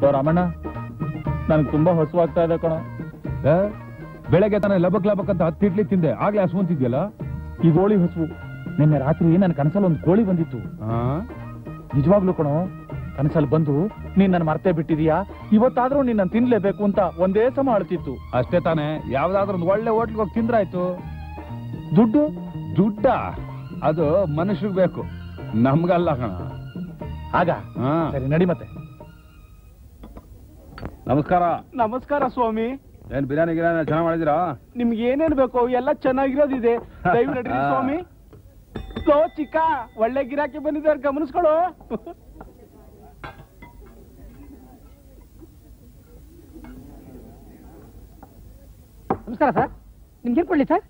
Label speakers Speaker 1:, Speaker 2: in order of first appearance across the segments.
Speaker 1: Low Ramanna ನನಗೆ ತುಂಬಾ ಹಸುವಾಗ್ತಾ ಇದೆ ಕಣ
Speaker 2: ಏ, ಬೆಳಗ್ಗೆ ತಾನೇ ಲಬಕ್ ಲಬಕ್ ಅಂತ ಹತ್ತು ಇಡ್ಲಿ ತಿಂದೆ ಆಗ್ಲೇ ಹಸುವಂತಿದ್ಯಲ್ಲ
Speaker 1: ಈ ಗೋಳಿ ಹಸು ನಿನ್ನೆ ರಾತ್ರಿ ನನ್ನ ಕನಸಲ್ಲಿ ಒಂದು ಕೋಳಿ ಬಂದಿತ್ತು ನಿಜವಾಗ್ಲೂ ಕಣೋ ಕನಸಲ್ಲಿ ಬಂದು ನೀನ್ ನನ್ನ ಮರ್ತೇ ಬಿಟ್ಟಿದೀಯಾ ಇವತ್ತಾದ್ರೂ ನಿನ್ನ ತಿನ್ಲೇಬೇಕು ಅಂತ ಒಂದೇ ಸಮ ಅಳ್ತಿತ್ತು
Speaker 2: ಅಷ್ಟೇ ತಾನೇ ಯಾವ್ದಾದ್ರು ಒಂದು ಒಳ್ಳೆ ಹೋಟ್ಲಿಗೆ ಹೋಗಿ ತಿಂದ್ರಾಯ್ತು
Speaker 1: ದುಡ್ಡು
Speaker 2: ದುಡ್ಡ ಅದು ಮನುಷ್ಯರಿಗೆ ಬೇಕು ನಮ್ಗಲ್ಲ ಕಣ
Speaker 1: ಆಗ
Speaker 2: ಹಾ.
Speaker 1: ಸರಿ ನಡಿ ಮತ್ತೆ
Speaker 2: ನಮಸ್ಕಾರ
Speaker 3: ನಮಸ್ಕಾರ ಸ್ವಾಮಿ
Speaker 2: ಏನ್ ಬಿರಿಯಾನಿ ಗಿರಿಯಾನಿ ಚೆನ್ನಾಗಿ ಮಾಡಿದಿರಾ
Speaker 3: ನಿಮ್ಗೆ ಏನೇನ್ ಬೇಕು ಎಲ್ಲ ಚೆನ್ನಾಗಿರೋದಿದೆ ದಯವು ನಡ್ರಿ ಸ್ವಾಮಿ ಲೋ ಚಿಕ್ಕ ಒಳ್ಳೆ ಗಿರಾಕಿ ಬಂದಿದ್ದಾರೆ ಗಮನಿಸ್ಕೊಳ್ಳು
Speaker 4: ನಮಸ್ಕಾರ ಸರ್ ನಿಮ್ಗೇನ್ ಕೊಡ್ಲಿ ಸರ್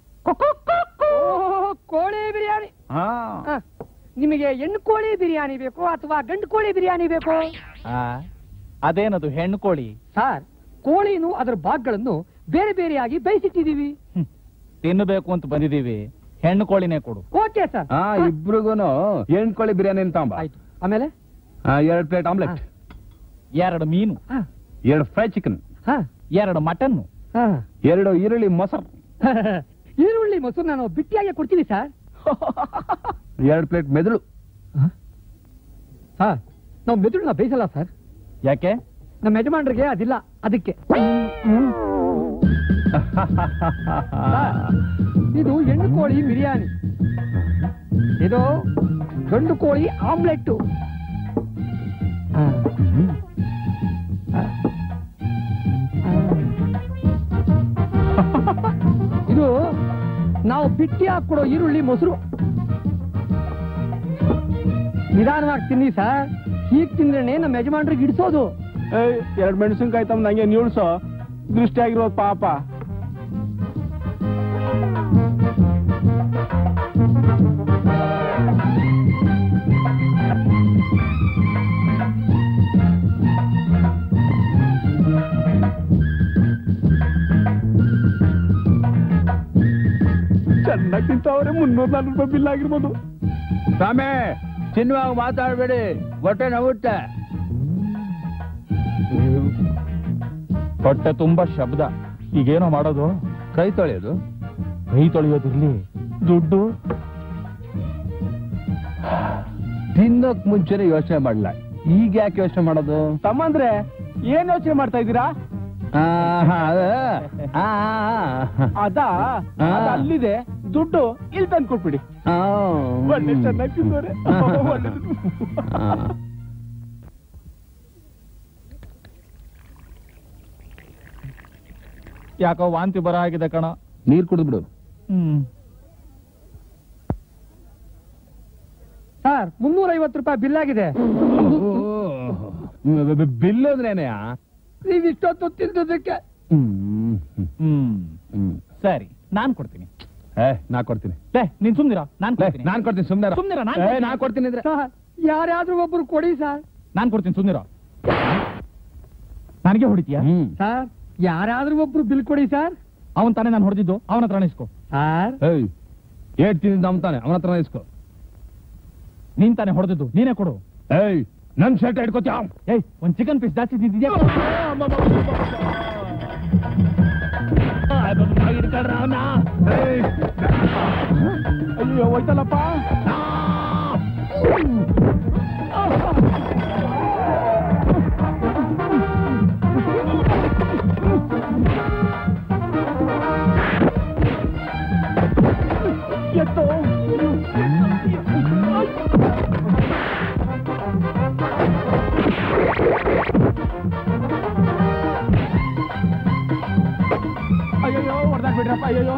Speaker 4: ಓಹ್, ಕೋಳಿ ಬಿರಿಯಾನಿ
Speaker 2: ಹಾ
Speaker 4: ಆ, ನಿಮಗೆ ಹೆಣ್ಣು ಕೋಳಿ ಬಿರಿಯಾನಿ ಬೇಕು ಅಥವಾ ಗಂಡು ಕೋಳಿ ಬಿರಿಯಾನಿ ಬೇಕು
Speaker 1: ಆ, ಅದೇನದು ಹೆಣ್ಣು ಕೋಳಿ
Speaker 4: ಸರ್ ಕೋಳಿನು ಅದರ ಭಾಗಗಳನ್ನು ಬೇರೆ ಬೇರೆಯಾಗಿ ಬೇಯಿಸಿಟ್ಟಿದೀವಿ
Speaker 1: ಹ್ಮ್. ತಿನ್ನಬೇಕು ಅಂತ ಬಂದಿದೀವಿ ಹೆಣ್ಣು ಕೋಳಿನೇ ಕೊಡು
Speaker 4: ಓಕೆ ಸರ್
Speaker 2: ಹಾ ಇಬ್ರಿಗೂನು ಎಂಟ್ಕೊಳ್ಳಿ ಬಿರಿಯಾನಿ ತಾಂಬ
Speaker 4: ಆಯ್ತು ಆಮೇಲೆ
Speaker 2: ಎರಡು ಪ್ಲೇಟ್ ಆಮ್ಲೆಟ್
Speaker 1: ಎರಡು ಮೀನು
Speaker 4: ಹಾ,
Speaker 2: ಎರಡು ಫ್ರೈ ಚಿಕನ್
Speaker 4: ಹಾ,
Speaker 1: ಎರಡು ಮಟನ್
Speaker 4: ಹಾ.
Speaker 2: ಎರಡು ಈರುಳ್ಳಿ ಮೊಸರು
Speaker 4: ಈರುಳ್ಳಿ ಮೊಸರು ನಾನು ಬಿಟ್ಟಿಯಾಗಿ ಕೊಡ್ತೀನಿ ಸರ್
Speaker 2: ಎರಡು ಪ್ಲೇಟ್ ಮೆದುಳು
Speaker 4: ಸರ್ ನಾವು ಮೆದುಳನ್ನ ಬೇಯಿಸಲ್ಲ ಸರ್
Speaker 1: ಯಾಕೆ
Speaker 4: ನಮ್ಮ ಯಜಮಾನ್ರಿಗೆ ಅದಿಲ್ಲ ಅದಕ್ಕೆ ಇದು ಹೆಣ್ಣು ಕೋಳಿ ಬಿರಿಯಾನಿ ಇದು ಗಂಡು ಕೋಳಿ ಆಮ್ಲೆಟ್ ಇದು ನಾವು ಬಿಟ್ಟಿ ಹಾಕೊಡೋ ಈರುಳ್ಳಿ ಮೊಸರು ನಿಧಾನವಾಗಿ ತಿನ್ನಿ ಸರ್ ಹೀಗ್ ತಿಂದ್ರೇನೆ ನಮ್ಮ ಯಜಮಾನ್ರಿಗೆ ಇಡಿಸೋದು
Speaker 3: ಏಯ್ ಎರಡ್ ಮೆಣಸಿನ್ಕಾಯಿ ತಮ್ಮ ನಂಗೆ ನಿಲ್ಸೋ ದೃಷ್ಟಿ ಆಗಿರೋದು ಪಾಪ ಚೆನ್ನಾಗಿ ತಿಂತಾವ್ರೆ ಮುನ್ನೂರ ನಾಲ್ಕು ರೂಪಾಯಿ ಬಿಲ್ ಆಗಿರ್ಬೋದು
Speaker 2: ಸ್ವಾಮಿ ಚಿನ್ನವಾಗಿ ಮಾತಾಡಬೇಡಿ ಹೊಟ್ಟೆ ನೋವುತ್ತೆ
Speaker 1: ಹೊಟ್ಟೆ ತುಂಬಾ ಶಬ್ದ ಈಗೇನೋ ಮಾಡೋದು
Speaker 2: ಕೈ ತೊಳೆಯೋದು
Speaker 1: ಕೈ ತೊಳೆಯೋದಿರ್ಲಿ ದುಡ್ಡು
Speaker 2: ತಿನ್ನೋಕ್ ಮುಂಚೆನೆ ಯೋಚನೆ ಮಾಡಲ್ಲ ಈಗ ಯಾಕೆ ಯೋಚನೆ ಮಾಡೋದು
Speaker 3: ತಮ್ಮಂದ್ರೆ ಏನ್ ಯೋಚನೆ ಮಾಡ್ತಾ ಇದ್ದೀರಾ
Speaker 2: ಆಹಾ, ಅದ? ಆ,
Speaker 3: ಅದ
Speaker 2: ಹಾ.
Speaker 3: ಅದ್ ಅಲ್ಲಿದೆ ದುಡ್ಡು ಇಲ್ಲಿ ತಂದು ಕೊಟ್ಬಿಡಿ
Speaker 2: ಆ,
Speaker 3: ಒಳ್ಳೆ ಚೆನ್ನಾಗಿ ತಿಂದವ್ರೆ ಒಳ್ಳೆದು.
Speaker 2: ಆ.
Speaker 1: ಯಾಕೋ ವಾಂತಿ ಬರ ಆಗಿದೆ ಕಣ
Speaker 2: ನೀರ್ ಕುಡಿದ್ಬಿಡು
Speaker 1: ಹ್ಮ್
Speaker 4: ಸರ್ ಮುನ್ನೂರ ಐವತ್ತು ರೂಪಾಯಿ ಬಿಲ್ ಆಗಿದೆ
Speaker 2: ಬಿಲ್ ಅಂದ್ರೇನೆ
Speaker 4: ನೀವು ಇಷ್ಟೊತ್ತು ತಿಂದದಕ್ಕೆ
Speaker 2: ಹ್ಮ್
Speaker 1: ಹ್ಮ್
Speaker 2: ಹ್ಮ್.
Speaker 1: ಸರಿ ನಾನ್ ಕೊಡ್ತೀನಿ
Speaker 2: ಏ ನಾ ಕೊಡ್ತೀನಿ
Speaker 1: ಲೇ ನೀನ್ ಸುಮ್ನಿರ ನಾನ್
Speaker 2: ಲೇ,
Speaker 1: ಕೊಡ್ತೀನಿ
Speaker 2: ನಾನ್ ಕೊಡ್ತೀನಿ ಸುಮ್ನೆ
Speaker 1: ಸುಮ್ನಿರ ನಾನ್
Speaker 2: ಏ,
Speaker 1: ಕೊಡ್ತೀನಿ.
Speaker 2: ನಾ ಕೊಡ್ತೀನಿ ಅಂದ್ರೆ
Speaker 4: ಸರ್ ಯಾರಾದ್ರೂ ಒಬ್ರು ಕೊಡಿ ಸರ್
Speaker 1: ನಾನ್ ಕೊಡ್ತೀನಿ ಸುಮ್ನಿರ ನನಗೆ ಹೊಡಿತೀಯ
Speaker 2: ಹ್ಮ್
Speaker 4: ಸರ್ ಯಾರಾದ್ರೂ ಒಬ್ರು ಬಿಲ್ ಕೊಡಿ ಸರ್
Speaker 1: ಅವನ್ ತಾನೇ ನಾನು ಹೊಡೆದಿದ್ದು ಅವನ ಹತ್ರ ಇಸ್ಕೋ
Speaker 4: ಸರ್
Speaker 2: ಏಯ್ ಏಟ್ ತಿಂದಿದ್ದು ನಂಬ್ತಾನೆ ಅವನ ಹತ್ರ ಇಸ್ಕೋ
Speaker 1: ನೀನ್ ತಾನೇ ಹೊಡೆದಿದ್ದು ನೀನೇ ಕೊಡು
Speaker 2: ಏಯ್ ನನ್ ಶರ್ಟ್ ಹಿಡ್ಕೋತ್ಯಾ
Speaker 1: ಏಯ್ ಒಂದ್ ಚಿಕನ್ ಪೀಸ್ ಜಾಸ್ತಿ ತಿಂದಿದ್ಯಾ
Speaker 3: ಅಯ್ಯೋ ಹೋಯ್ತಲ್ಲಪ್ಪ ಎತ್ತು ಅಯ್ಯೋ ಹೊಡೆದಾಕ್ಬಿಡ್ರಪ್ಪ ಅಯ್ಯೋ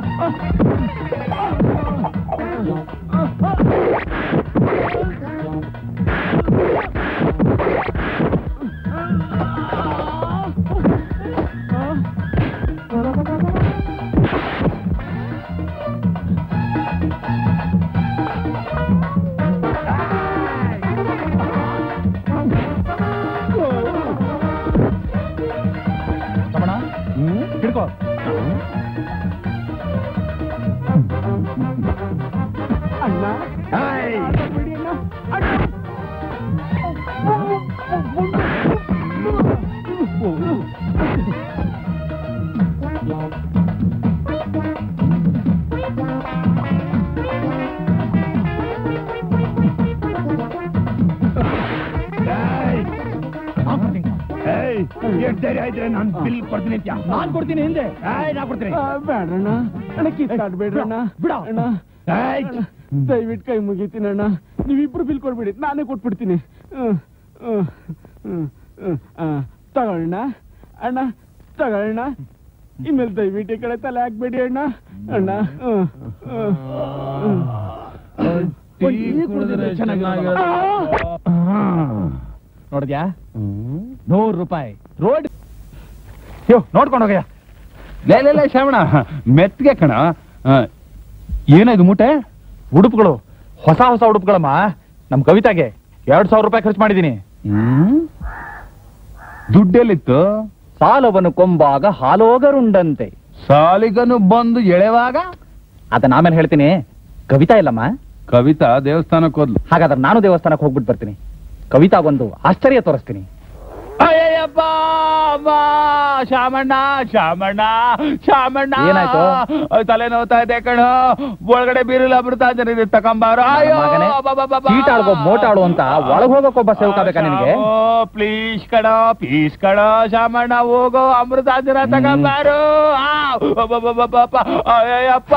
Speaker 1: ರಮಣ ಹಿಡ್ಕೋ
Speaker 2: ಎಷ್ಟ್ ಧೈರ್ಯ ಇದ್ರೆ ನಾನು ಬಿಲ್ ಕೊಡ್ತೀನಿ ಅಂತ್ಯಾ?
Speaker 1: ನಾನ್ ಕೊಡ್ತೀನಿ ಹಿಂದೆ
Speaker 2: ಏಯ್, ನಾ ಕೊಡ್ತೀನಿ
Speaker 3: ಆ, ಬೇಡ್ರಣ್ಣ ಅಣ್ಣ ಕಿತ್ತಾಡ್ಬೇಡ್ರಣ್ಣ
Speaker 1: ಬಿಡ.
Speaker 3: ಅಣ್ಣ
Speaker 2: ಏಯ್,
Speaker 3: ಅಣ್ಣ, ದಯವಿಟ್ಟು ಕೈ ಮುಗಿತೀನಿ ಅಣ್ಣ ನೀವಿಬ್ರು ಬಿಲ್ ಕೊಡ್ಬಿಡಿ ನಾನೇ ಕೊಟ್ಬಿಡ್ತೀನಿ ಹ್ಮ್, ಹ್ಮ್, ಹ್ಮ್, ಹ್ಮ್. ಆ, ತಗೊಳ್ಳೋಣ ಅಣ್ಣ ತಗೊಳ್ಳೋಣ ಇನ್ಮೇಲೆ ದಯವಿಟ್ಟು ಈ ಕಡೆ ತಲೆ ಹಾಕ್ಬೇಡಿ ಅಣ್ಣ ಅಣ್ಣ ಹ್ಮ್, ಹ್ಮ್, ಹ್ಮ್. ಒಂದ್ ಟೀ ಕುಡಿದ್ರೆ ಚೆನ್ನಾಗಿರೋದು. ಆ!
Speaker 1: ನೋಡಿದ್ಯಾ ನೂರು ರೂಪಾಯಿ ರೋಡ್ ಯೋ ನೋಡ್ಕೊಂಡು ಹೋಗಯ್ಯ
Speaker 2: ಲೇ ಲೇ ಲೇ ಶ್ರವಣ ಮೆತ್ಗೆ ಕಣ ಆ, ಏನಾಯ್ತು ಮೂಟೆ
Speaker 1: ಉಡುಪುಗಳು ಹೊಸ ಹೊಸ ಉಡುಪುಗಳಮ್ಮ ನಮ್ ಕವಿತಾಗೆ ಎರಡ್ ಸಾವಿರ ರೂಪಾಯಿ ಖರ್ಚು ಮಾಡಿದೀನಿ
Speaker 2: ಹ್ಮ್? ದುಡ್ಡೆಲ್ಲಿತ್ತು
Speaker 1: ಸಾಲವನ್ನು ಕೊಂಬಾಗ ಹಾಲೋಗರುಂಡಂತೆ
Speaker 2: ಸಾಲಿಗನು ಬಂದು ಎಳೆವಾಗ
Speaker 1: ಅದನ್ನ ಆಮೇಲೆ ಹೇಳ್ತೀನಿ ಕವಿತಾ ಇಲ್ಲಮ್ಮ
Speaker 2: ಕವಿತಾ ದೇವಸ್ಥಾನಕ್ಕೆ ಹೋದ್ಲು
Speaker 1: ಹಾಗಾದ್ರೆ ನಾನು ದೇವಸ್ಥಾನಕ್ಕೆ ಹೋಗ್ಬಿಟ್ಟು ಬರ್ತೀನಿ ಕವಿತಾಗೊಂದು ಆಶ್ಚರ್ಯ ತೋರಿಸ್ತೀನಿ
Speaker 2: ಅಯ್ಯಪ್ಪ ಅಮ್ಮ ಶಾಮಣ್ಣ ಶಾಮಣ್ಣ ಶಾಮಣ್ಣ
Speaker 1: ಏನಾಯ್ತು?
Speaker 2: ಅಯ್ಯ್, ತಲೆ ನೋವ್ತಾ ಇದೆ ಕಣ ಒಳಗಡೆ ಬೀರಿಲ್ಲ ಬಿಡ್ತಾ ಇದ್ದಾರೆ ತಗೊಂಬಾರು ಅಯ್ಯೋ
Speaker 1: ಮಗನೇ,
Speaker 2: ಅಬ್ಬಬ್ಬಬ್ಬ.
Speaker 1: ಚೀಟಾಡ್ಗೋ ಮೋಟಾಡು ಅಂತ ಒಳಗ್ ಹೋಗಕ್ ಒಬ್ಬ ಸೇವಕ ಬೇಕಾ ನಿನಗೆ
Speaker 2: ಪ್ಲೀಸ್ ಕಣ ಪ್ಲೀಸ್ ಕಣ ಶಾಮಣ್ಣ ಹೋಗೋ ಅಮೃತಾಂಜನ ತಗೊಂಬಾರು ಆ, ಅಬ್ಬಬ್ಬಬ್ಬಬ್ಬ. ಅಯ್ಯಪ್ಪ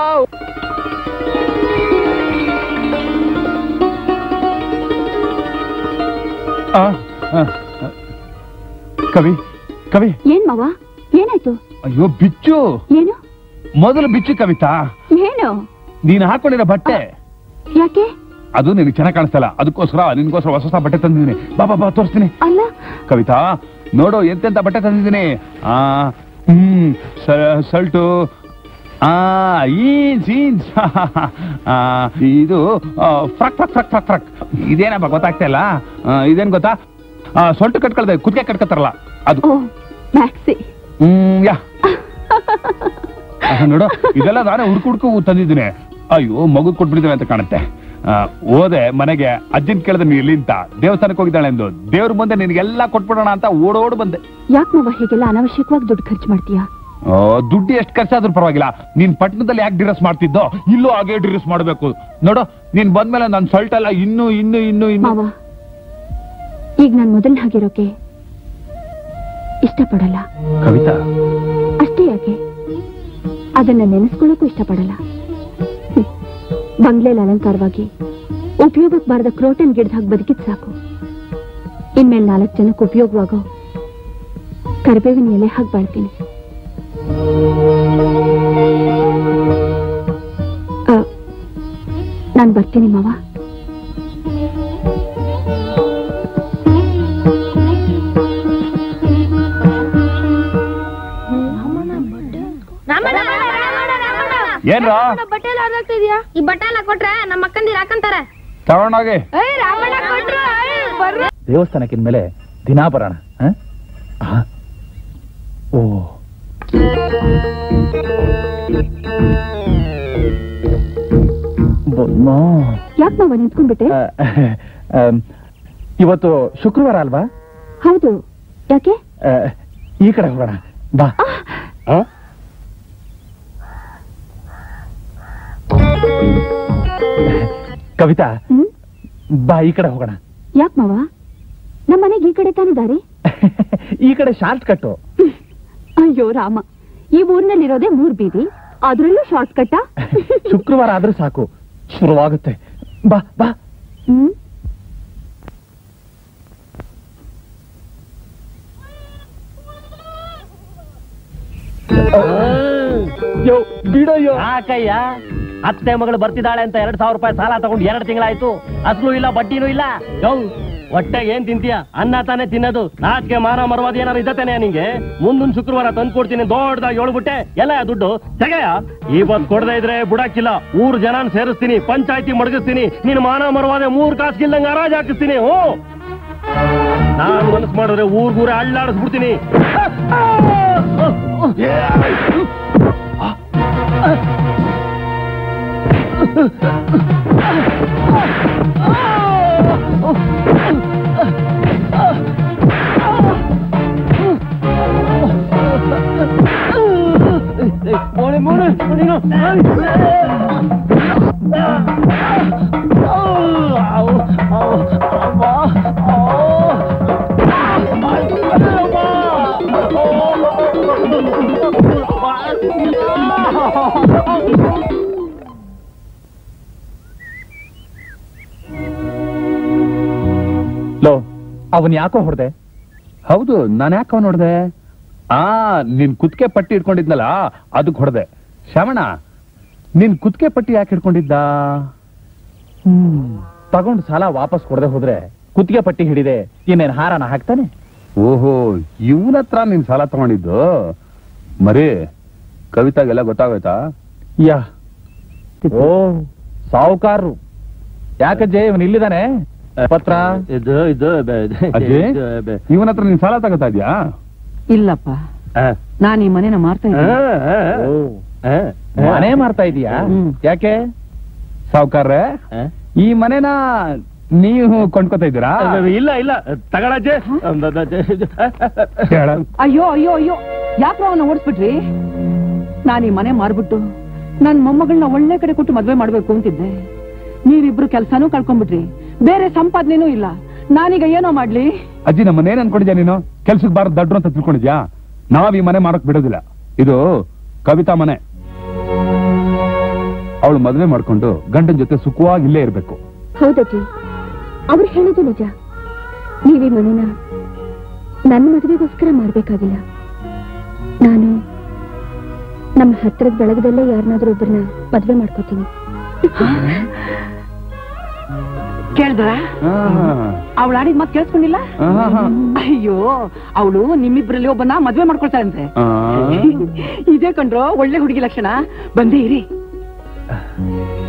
Speaker 2: ಆ, ಆ, ಆ. ಕವಿ ಕವಿ
Speaker 5: ಏನ್ ಮಾವ ಏನಾಯ್ತು
Speaker 2: ಅಯ್ಯೋ ಬಿಚ್ಚು
Speaker 5: ಏನು
Speaker 2: ಮೊದಲು ಬಿಚ್ಚು ಕವಿತಾ
Speaker 5: ಏನು
Speaker 2: ನೀನು ಹಾಕೊಂಡಿರೋ ಬಟ್ಟೆ
Speaker 5: ಯಾಕೆ
Speaker 2: ಅದು ನಿನಗೆ ಚೆನ್ನಾಗಿ ಕಾಣಿಸ್ತಲ್ಲ ಅದಕ್ಕೋಸ್ಕರ ನಿನ್ಗೋಸ್ಕರ ಹೊಸ ಹೊಸ ಬಟ್ಟೆ ತಂದಿದ್ದೀನಿ ಬಾ ಬಾ ಬಾ ತೋರಿಸ್ತೀನಿ
Speaker 5: ಅಲ್ಲ
Speaker 2: ಕವಿತಾ ನೋಡು ಎಂತೆಂತ ಬಟ್ಟೆ ತಂದಿದ್ದೀನಿ ಆ ಹ್ಮ್ ಸ- ಸಲ್ಟು ಆ ಈನ್ಸ್ ಈನ್ಸ್ ಆ, ಇದು ಆ, ಫ್ರಕ್ ಫ್ರಕ್ ಫ್ರಕ್ ಫ್ರಕ್ ಫ್ರಕ್ ಇದೇನಪ್ಪ ಗೊತ್ತಾಗ್ತಾ ಇಲ್ಲ ಆ, ಇದೇನ್ ಗೊತ್ತಾ ಆ, ಸೊಂಟು ಕಟ್ಕೊಳ್ದೆ ಕುತ್ತಿಗೆ ಕಟ್ಕೊತಾರಲ್ಲ ಅದು
Speaker 5: ಓ ಮ್ಯಾಕ್ಸಿ
Speaker 2: ಹ್ಮ್ ಯಾ ಆಹ್, ನೋಡು ಇದೆಲ್ಲ ನಾನೇ ಹುಡುಕು ಹುಡುಕು ತಂದಿದ್ದೀನಿ ಅಯ್ಯೋ ಮಗು ಕೊಟ್ಬಿಟ್ಟಿದ್ದೇನೆ ಅಂತ ಕಾಣುತ್ತೆ ಆ, ಹೋದೆ ಮನೆಗೆ ಅಜ್ಜನ್ ಕೇಳಿದೆ ನೀ ಇಲ್ಲಿ ಅಂತ ದೇವಸ್ಥಾನಕ್ಕೆ ಹೋಗಿದ್ದಾಳೆ ಎಂದು ದೇವ್ರ ಮುಂದೆ ನಿನಗೆಲ್ಲ ಕೊಟ್ಬಿಡೋಣ ಅಂತ ಓಡೋಡ್ ಬಂದೆ
Speaker 5: ಯಾಕೆ ಮಾವ ಹೀಗೆಲ್ಲ ಅನಾವಶ್ಯಕವಾಗಿ ದುಡ್ಡು ಖರ್ಚು ಮಾಡ್ತೀಯಾ
Speaker 2: ಆ, ದುಡ್ಡು ಎಷ್ಟು ಖರ್ಚಾದ್ರೂ ಪರವಾಗಿಲ್ಲ ನೀನ್ ಪಟ್ಟಣದಲ್ಲಿ ಯಾಕೆ ಡಿರೆಸ್ ಮಾಡ್ತಿದ್ದೋ ಇಲ್ಲೂ ಹಾಗೆ ಡಿರೆಸ್ ಮಾಡ್ಬೇಕು ನೋಡು ನೀನ್ ಬಂದ್ಮೇಲೆ ನನ್ನ ಸಲ್ಟ್ ಎಲ್ಲ ಇನ್ನು ಇನ್ನು ಇನ್ನು ಇನ್ನು
Speaker 5: ಮಾವ ಈಗ ನಾನ್ ಮೊದಲ ಹಾಗಿರೋಕೆ ಇಷ್ಟಪಡಲ್ಲ
Speaker 2: ಕವಿತಾ
Speaker 5: ಅಷ್ಟೇ ಯಾಕೆ ಅದನ್ನ ನೆನೆಸ್ಕೊಳ್ಳೋಕ್ಕೂ ಇಷ್ಟಪಡಲ್ಲ ಹ್ಮ್. ಬಂಗ್ಲೆಲ್ ಅಲಂಕಾರವಾಗಿ ಉಪಯೋಗಕ್ಕೆ ಬಾರದ ಕ್ರೋಟನ್ ಗಿಡದ ಹಾಗೆ ಬದುಕಿದ್ ಸಾಕು ಇನ್ಮೇಲೆ ನಾಲ್ಕು ಜನಕ್ಕೆ ಉಪಯೋಗವಾಗೋ ಕರಿಬೇವಿನ ಎಲೆ ಹಾಗೆ ಬಾಳ್ತೀನಿ ನಾನು ಬರ್ತೀನಿ ಮಾವ
Speaker 2: ಏನ್ರಾ
Speaker 6: ಬಟ್ಟೆ ಎಲ್ಲ ಹರಿದಾಗ್ತಿದ್ಯಾ ಈ ಬಟ್ಟೆ ಎಲ್ಲ ಕೊಟ್ರೆ ನಮ್ಮ ಅಕ್ಕಂದಿರು ಹಾಕಂತಾರೆ
Speaker 2: ತಗೊಂಡೋಗಿ
Speaker 1: ದೇವಸ್ಥಾನಕ್ಕಿನ ಮೇಲೆ ದಿನಾ ಬರೋಣ ಹ? ಆ? ಓ ಬೊಮ್ಮ.
Speaker 5: ಯಾಕೆ ಮಾವ ನಿಂತ್ಕೊಂಡ್ಬಿಟ್ಟೆ
Speaker 1: ಆ, ಆಮ್, ಇವತ್ತು ಶುಕ್ರವಾರ ಅಲ್ವಾ
Speaker 5: ಹೌದು ಯಾಕೆ
Speaker 1: ಆ, ಈ ಕಡೆ ಹೋಗೋಣ ಬಾ ಆ? ಕವಿತಾ
Speaker 5: ಹ್ಮ್
Speaker 1: ಬಾ ಈ ಕಡೆ ಹೋಗೋಣ
Speaker 5: ಯಾಕೆ ಮಾವ ನಮ್ಮ ಮನೆಗೆ ಈ ಕಡೆ ತಾನೇ ದಾರಿ
Speaker 1: ಈ ಕಡೆ ಶಾರ್ಟ್ ಕಟ್ಟು
Speaker 5: ಅಯ್ಯೋ ರಾಮ ಈ ಊರಿನಲ್ಲಿರೋದೇ ಮೂರ್ ಬೀದಿ ಅದ್ರಲ್ಲೂ ಶಾರ್ಟ್ ಕಟ್ಟ
Speaker 1: ಶುಕ್ರವಾರ ಆದ್ರೂ ಸಾಕು ಶುರುವಾಗುತ್ತೆ ಬಾ ಬಾ
Speaker 5: ಹ್ಮ್
Speaker 1: ಯೋ ಬಿಡಯ್ಯೋ
Speaker 7: ಯಾಕಯ್ಯ ಅತ್ತೆ ಮಗಳು ಬರ್ತಿದ್ದಾಳೆ ಅಂತ ಎರಡ್ ಸಾವಿರ ರೂಪಾಯಿ ಸಾಲ ತಗೊಂಡು ಎರಡು ತಿಂಗಳಾಯ್ತು ಅಸಲು ಇಲ್ಲ ಬಡ್ಡಿನೂ ಇಲ್ಲ ಯೋ ಹೊಟ್ಟೆಗೆ ಏನ್ ತಿಂತೀಯ ಅನ್ನ ತಾನೇ ತಿನ್ನೋದು ನಾಚಿಕೆ ಮಾನ ಮರವಾದ ಏನಾರು ಇದ್ದತೇನೆ ನಿಂಗೆ ಮುಂದಿನ ಶುಕ್ರವಾರ ತಂದು ಕೊಡ್ತೀನಿ ದೊಡ್ಡದಾಗಿ ಹೇಳ್ಬಿಟ್ಟೆ ಎಲ್ಲ ದುಡ್ಡು ತೆಗೆಯ ಇವತ್ ಕೊಡದೆ ಇದ್ರೆ ಬುಡಕ್ಕಿಲ್ಲ ಊರ್ ಜನನ್ ಸೇರಿಸ್ತೀನಿ ಪಂಚಾಯತಿ ಮಡಗಿಸ್ತೀನಿ ನಿನ್ ಮಾನ ಮರವಾದೆ ಮೂರ್ ಕಾಸ್ಗಿಲ್ದಂಗ ಹರಾಜ್ ಹಾಕಿಸ್ತೀನಿ ಹ್ಞೂ ನಾನ್ ಮನಸ್ ಮಾಡಿದ್ರೆ ಊರ್ಗೂರ ಅಳ್ಳಾಡಿಸ್ಬಿಡ್ತೀನಿ
Speaker 2: ಆ
Speaker 1: ಅವನ್ ಯಾಕೋ ಹೊಡೆದೆ
Speaker 2: ಹೌದು ನಾನು ಯಾಕೆ ನೋಡ್ದೆ ಆ ನಿನ್ ಕುತ್ತಿಗೆ ಪಟ್ಟಿ ಇಟ್ಕೊಂಡಿದ್ನಲ್ಲ ಅದಕ್ಕೆ ಹೊಡೆದೆ ಶ್ಯಾಮಣ್ಣ ನಿನ್ ಕುತ್ತಿಗೆ ಪಟ್ಟಿ ಯಾಕೆ ಹಿಡ್ಕೊಂಡಿದ್ದ
Speaker 1: ತಗೊಂಡು ಸಾಲ ವಾಪಸ್ ಕೊಡದೆ ಹೋದ್ರೆ ಕುತ್ತಿಗೆ ಪಟ್ಟಿ ಹಿಡಿದೆ ಇನ್ನೇನ್ ಹಾರನ ಹಾಕ್ತಾನೆ
Speaker 2: ಓಹೋ ಇವನ ಹತ್ರ ನೀನ್ ಸಾಲ ತಗೊಂಡಿದ್ದು ಮರಿ ಕವಿತಾಗೆಲ್ಲ ಗೊತ್ತಾಗೋಯ್ತಾ
Speaker 1: ಯಾ ಓ ಸಾವುಕಾರರು ಯಾಕಜ್ಜೆ ಇವನ್ ಇಲ್ಲಿದಾನೆ ಪತ್ರ
Speaker 7: ಇದು ಇದು ಬೆ- ಇದು-
Speaker 2: ಅಜ್ಜಿ
Speaker 7: ಇದು ಬೆ-
Speaker 2: ಇವನ ಹತ್ರ ನೀನ್ ಸಾಲ ತಗೋತಾ ಇದ್ಯಾ
Speaker 8: ಇಲ್ಲಪ್ಪ
Speaker 7: ಆ,
Speaker 8: ನಾನು ಈ ಮನೆನ ಮಾರ್ತಾ
Speaker 7: ಆ,
Speaker 8: ಇದ್ದೀನಿ
Speaker 7: ಆ,
Speaker 1: ಓ,
Speaker 7: ಆ, ಆ.
Speaker 1: ಮನೆ ಮಾರ್ತಾ ಇದೀಯಾ
Speaker 8: ಹ್ಮ್.
Speaker 1: ಯಾಕೆ
Speaker 2: ಸಾವುಕಾರ್ರೆ
Speaker 7: ಆ?
Speaker 2: ಈ ಮನೆನ ನೀವು ಕೊಂಡ್ಕೊತಾ ಇದ್ದೀರಾ
Speaker 7: ಇಲ್ಲ ಇಲ್ಲ ತಗೊಳಜ್ಜೆ
Speaker 2: ಹೇಳ
Speaker 8: ಅಯ್ಯೋ ಅಯ್ಯೋ ಅಯ್ಯೋ ಯಾಕ್ರೋ ಅವನ್ನ ಓಡಿಸ್ಬಿಟ್ರಿ ನಾನು ಈ ಮನೆ ಮಾರ್ಬಿಟ್ಟು ನನ್ ಮೊಮ್ಮಗಳನ್ನ ಒಳ್ಳೆ ಕಡೆ ಕೊಟ್ಟು ಮದ್ವೆ ಮಾಡ್ಬೇಕು ಅಂತಿದ್ದೆ ನೀವಿಬ್ರು ಕೆಲ್ಸನೂ ಕಳ್ಕೊಂಡ್ಬಿಟ್ರಿ ಬೇರೆ ಸಂಪಾದನೆನೂ ಇಲ್ಲ ನಾನೀಗ ಏನೋ ಮಾಡ್ಲಿ
Speaker 2: ಅಜ್ಜಿ ನಮ್ಮನ್ನ ಏನ್ ಅನ್ಕೊಂಡಿದ್ಯಾ ನೀನು ಕೆಲ್ಸಕ್ಕೆ ಬಾರ ದಡ್ರು ಅಂತ ತಿಳ್ಕೊಂಡಿದ್ಯಾ ನಾವ್ ಈ ಮನೆ ಮಾರಕ್ ಬಿಡೋದಿಲ್ಲ ಇದು ಕವಿತಾ ಮನೆ ಅವಳು ಮದುವೆ ಮಾಡ್ಕೊಂಡು ಗಂಡನ ಜೊತೆ ಸುಖವಾಗಿ ಇಲ್ಲೇ ಇರ್ಬೇಕು
Speaker 5: ಹೌದಜ್ಜಿ ಅವ್ರು ಹೇಳೋದು ನಿಜ ನೀವೀ ಮನೆನ ನನ್ನ ಮದುವೆಗೋಸ್ಕರ ಮಾಡ್ಬೇಕಾಗಿಲ್ಲ ನಾನು ನಮ್ಮ ಹತ್ರದ ಬೆಳಗದಲ್ಲೇ ಯಾರನ್ನಾದ್ರೂ ಒಬ್ಬರನ್ನ ಮದುವೆ ಮಾಡ್ಕೋತೀನಿ
Speaker 8: ಕೇಳಿದ್ರ ಅವಳು ಆಡಿದ ಮಾತು ಕೇಳಿಸ್ಕೊಂಡಿಲ್ಲ ಅಯ್ಯೋ ಅವಳು ನಿಮ್ಮಿಬ್ರಲ್ಲಿ ಒಬ್ಬನ ಮದ್ವೆ ಮಾಡ್ಕೊಳ್ತಾಳಂತೆ ಇದೇ ಕಂಡ್ರೋ ಒಳ್ಳೆ ಹುಡುಗಿ ಲಕ್ಷಣ ಬಂದೇ ಇರಿ